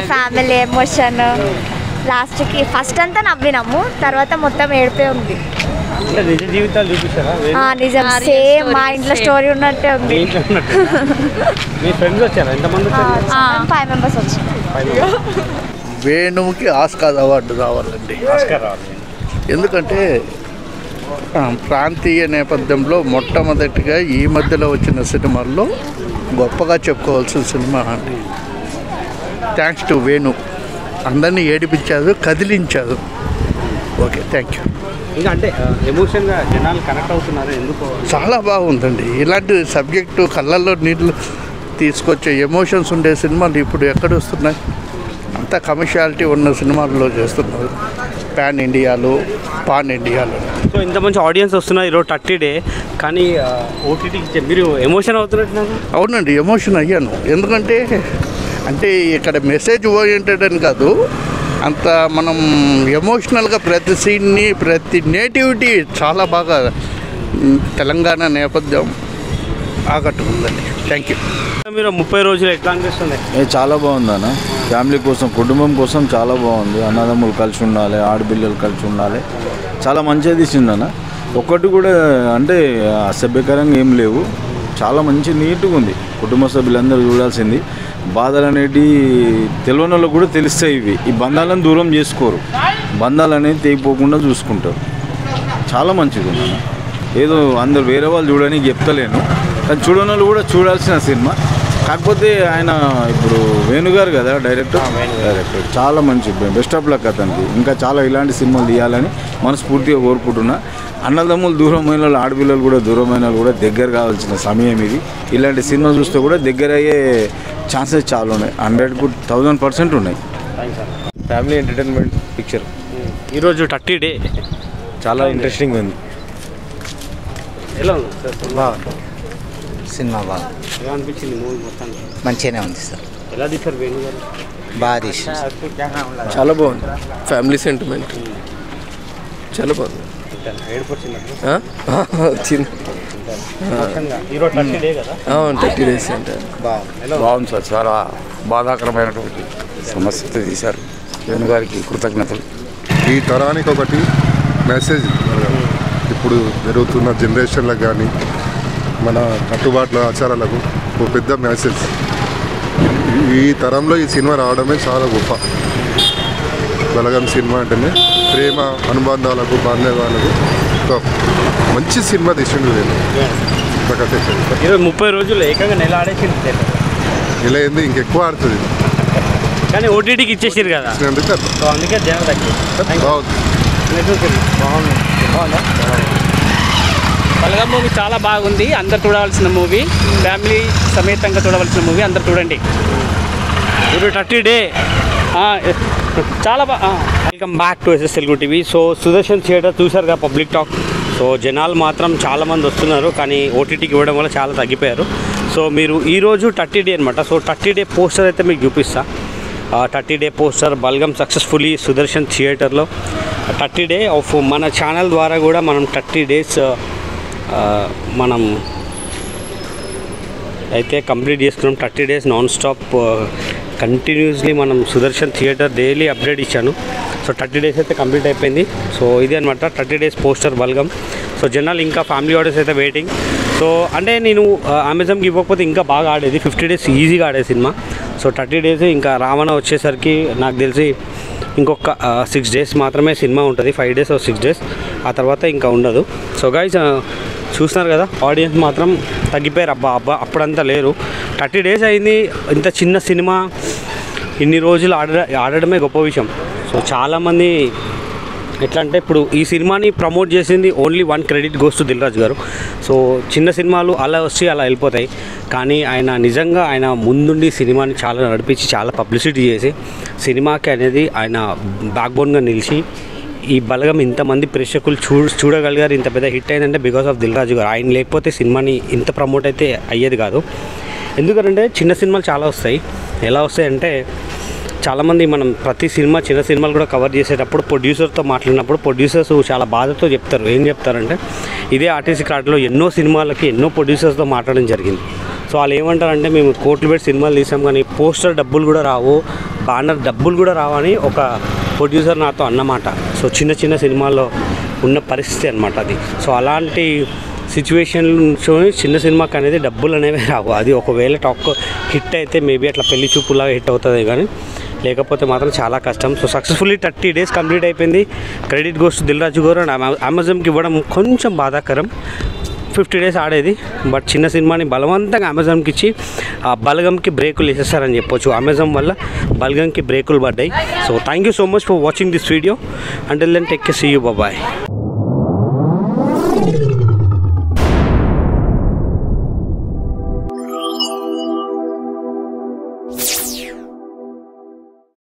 Family emotion లాస్ట్కి first అంతా నవ్వినాము తర్వాత మొత్తం ఏడిపే ఉంది అంటే నిజ జీవితాలు చూపిస్తారా వే- ఆ, నిజం ఆ, real సేమ్ story, మా ఇంట్లో same. స్టోరీ ఉన్నట్టే మీ ఉంది ఇంట్లో ఉన్నట్టు మీ ఫ్రెండ్స్ వచ్చారా ఎంతమంది వచ్చారు ఫైవ్ మెంబర్స్ వచ్చారు వేణువుకి ఆస్కార్ అవార్డు రావాలండి ఆస్కార్ రావాలి ఎందుకంటే ఆ, ప్రాంతీయ నేపథ్యంలో మొట్టమొదటిగా ఈ మధ్యలో వచ్చిన సినిమాల్లో గొప్పగా చెప్పుకోవాల్సిన సినిమా అండి థ్యాంక్స్ టు వేణు అందరినీ ఏడిపించారు కదిలించారు ఓకే థ్యాంక్ యూ ఇంకా అంటే ఎమోషన్గా జనాలు కనెక్ట్ అవుతున్నారు ఎందుకు చాలా బాగుందండి ఇలాంటి సబ్జెక్టు కళ్ళల్లో నీళ్ళు తీసుకొచ్చే ఎమోషన్స్ ఉండే సినిమాలు ఇప్పుడు ఎక్కడ వస్తున్నాయి అంత కమర్షియాలిటీ ఉన్న సినిమాల్లో చేస్తున్నారు పాన్ ఇండియాలో పాన్ ఇండియాలో సో ఇంత మంచి ఆడియన్స్ వస్తున్నారు ఈరోజు థర్టీ డే కానీ ఓటీటీకి మీరు ఎమోషన్ అవుతున్నట్టు నాకు అవునండి ఎమోషన్ అయ్యాను ఎందుకంటే అంటే ఇక్కడ మెసేజ్ ఓరియంటెడ్ అని కాదు అంత మనం ఎమోషనల్గా ప్రతి సీన్ని ప్రతి నేటివిటీ చాలా బాగా మ్, తెలంగాణ నేపథ్యం ఆకట్టుకుందండి థ్యాంక్ యూ మీరు ముప్పై రోజులు ఎట్లా అనిపిస్తుంది ఏ చాలా బాగుంది అన్న ఫ్యామిలీ కోసం కుటుంబం కోసం చాలా బాగుంది అన్నదమ్ములు కలిసి ఉండాలి ఆడపిల్లలు కలిసి ఉండాలి చాలా మంచిగా తీసింది అన్న ఒక్కటి కూడా అంటే అసభ్యకరంగా ఏం లేవు చాలా మంచి నీట్గా ఉంది కుటుంబ సభ్యులందరూ చూడాల్సింది బాధలు అనేటివి తెలియని వాళ్ళకు కూడా తెలుస్తాయి ఇవి ఈ బంధాలను దూరం చేసుకోరు బంధాలు అనేది తెగిపోకుండా చూసుకుంటారు చాలా మంచిగా ఉంది అన్న ఏదో అందరు వేరే వాళ్ళు చూడడానికి చెప్తలేను కానీ చూడని వాళ్ళు కూడా చూడాల్సిన సినిమా కాకపోతే ఆయన ఇప్పుడు వేణుగారు కదా డైరెక్టర్ డైరెక్టర్ చాలా మంచి బెస్ట్ ఆఫ్ లక్ అతనికి ఇంకా చాలా ఇలాంటి సినిమాలు తీయాలని మనస్ఫూర్తిగా కోరుకుంటున్నా అన్నదమ్ములు దూరమైన వాళ్ళు ఆడపిల్లలు కూడా దూరమైన వాళ్ళు కూడా దగ్గర కావాల్సిన సమయం ఇది ఇలాంటి సినిమా చూస్తే కూడా దగ్గర అయ్యే ఛాన్సెస్ చాలా ఉన్నాయి హండ్రెడ్కు థౌజండ్ పర్సెంట్ ఉన్నాయి ఫ్యామిలీ ఎంటర్టైన్మెంట్ పిక్చర్ ఈరోజు థర్టీ డే చాలా ఇంట్రెస్టింగ్ ఉంది ఎలా ఉంది సార్ బాగుంది సినిమా బాగా ఎలా అనిపించింది మూవీ మొత్తానికి మంచిగానే ఉంది సార్ ఎలా తీశారు వేణు గారు బాగా తీసి చాలా బాగుంది ఫ్యామిలీ సెంటిమెంట్ చాలా బాగుంది ఏడుపు వచ్చింది ఆ? ఆ, వచ్చింది ఈరోజు థర్టీ డే కదా థర్టీ డేస్ అంటే బాగుంది సార్ చాలా బాధాకరమైనటువంటి సమస్యతో తీశారు వేణు గారికి కృతజ్ఞతలు ఈ తరానికి ఒకటి మెసేజ్ ఇప్పుడు జరుగుతున్న జనరేషన్లకు కానీ మన కట్టుబాట్ల ఆచారాలకు ఒక పెద్ద మెసేజ్ ఈ తరంలో ఈ సినిమా రావడమే చాలా గొప్ప బలగం సినిమా అంటేనే ప్రేమ అనుబంధాలకు బాంధవ్యాలకు ఒక మంచి సినిమా తీసిండు నేను నాకైతే ఈరోజు ముప్పై రోజులు ఏకంగా నెల ఆడేసింది theatre. ఇలా ఏంది ఇంకెక్కువ ఆడుతుంది కానీ ఓటీటీకి ఇచ్చేసారు కదా అందుకే అట్లా. సో అందుకే జనం తగ్గి బాగుంది బాగుంది బాగుందా బలగం మూవీ చాలా బాగుంది అందరు చూడవలసిన మూవీ ఫ్యామిలీ సమేతంగా చూడవలసిన మూవీ అందరు చూడండి ఈరోజు థర్టీ డే చాలా బాగా welcome back to SS Telugu TV so Sudarshan theatre చూశారు కదా పబ్లిక్ టాక్ సో జనాలు మాత్రం చాలామంది వస్తున్నారు కానీ ఓటీటీకి ఇవ్వడం వల్ల చాలా తగ్గిపోయారు సో మీరు ఈరోజు థర్టీ డే అనమాట సో థర్టీ డే పోస్టర్ అయితే మీకు చూపిస్తా thirty day poster Balagam successfully Sudarshan థియేటర్లో థర్టీ డే ఆఫ్ మన ఛానల్ ద్వారా కూడా మనం థర్టీ డేస్ మనం అయితే కంప్లీట్ చేసుకున్నాం thirty days non stop continuously మనం సుదర్శన్ థియేటర్ డైలీ అప్డేట్ ఇచ్చాను సో థర్టీ డేస్ అయితే కంప్లీట్ అయిపోయింది సో ఇది అనమాట thirty days poster Balagam so జనాలు ఇంకా ఫ్యామిలీ ఆర్డర్స్ అయితే వెయిటింగ్ సో అంటే నేను అమెజాన్కి ఇవ్వకపోతే ఇంకా బాగా ఆడేది ఫిఫ్టీ డేస్ ఈజీగా ఆడే సినిమా సో థర్టీ డేస్ ఇంకా రావణ వచ్చేసరికి నాకు తెలిసి ఇంకొక సిక్స్ డేస్ మాత్రమే సినిమా ఉంటుంది ఫైవ్ డేస్ సిక్స్ డేస్ ఆ తర్వాత ఇంకా ఉండదు సో గైస్ చూస్తున్నారు కదా ఆడియన్స్ మాత్రం తగ్గిపోయారు అబ్బా అబ్బా అప్పుడంతా లేరు థర్టీ డేస్ అయింది ఇంత చిన్న సినిమా ఇన్ని రోజులు ఆడ ఆడడమే గొప్ప విషయం సో చాలామంది ఎట్లా అంటే ఇప్పుడు ఈ సినిమాని ప్రమోట్ చేసింది only one credit goes to Dilraj గారు సో చిన్న సినిమాలు అలా వచ్చి అలా వెళ్ళిపోతాయి కానీ ఆయన నిజంగా ఆయన ముందుండి సినిమాని చాలా నడిపించి చాలా పబ్లిసిటీ చేసి సినిమాకి అనేది ఆయన బ్యాక్ బోన్గా నిలిచి ఈ బలగం ఇంతమంది ప్రేక్షకులు చూ చూడగలిగారు ఇంత పెద్ద హిట్ అయిందంటే బికాస్ ఆఫ్ దిల్రాజు గారు ఆయన లేకపోతే సినిమాని ఇంత ప్రమోట్ అయితే అయ్యేది కాదు ఎందుకంటే చిన్న సినిమాలు చాలా వస్తాయి ఎలా వస్తాయంటే చాలామంది మనం ప్రతి సినిమా చిన్న సినిమాలు కూడా కవర్ చేసేటప్పుడు ప్రొడ్యూసర్తో మాట్లాడినప్పుడు ప్రొడ్యూసర్స్ చాలా బాధతో చెప్తారు ఏం చెప్తారంటే ఇదే ఆర్టీసీ కార్డులో ఎన్నో సినిమాలకి ఎన్నో ప్రొడ్యూసర్స్తో మాట్లాడడం జరిగింది సో వాళ్ళు ఏమంటారంటే మేము కోట్లు పెట్టి సినిమాలు తీసాం కానీ పోస్టర్ డబ్బులు కూడా రావు బ్యానర్ డబ్బులు కూడా రావని ఒక ప్రొడ్యూసర్ నాతో అన్నమాట సో చిన్న చిన్న సినిమాల్లో ఉన్న పరిస్థితి అనమాట అది సో అలాంటి సిచ్యువేషన్ చిన్న సినిమాకి అనేది డబ్బులు అనేవి రావు అది ఒకవేళ టాక్ హిట్ అయితే మేబీ అట్లా పెళ్లి చూపులాగా హిట్ అవుతుంది కానీ లేకపోతే మాత్రం చాలా కష్టం so successfully thirty days complete అయిపోయింది క్రెడిట్ గోస్ దిల్ రాజు గారు అండ్ అమా- అమెజాన్కి ఇవ్వడం కొంచెం బాధాకరం ఫిఫ్టీ డేస్ ఆడేది బట్ చిన్న సినిమాని బలవంతంగా అమెజాన్కి ఇచ్చి ఆ బలగంకి బ్రేకులు వేసేస్తారని చెప్పొచ్చు అమెజాన్ వల్ల బలగంకి బ్రేకులు పడ్డాయి so thank you so much for watching this video until then take see you bye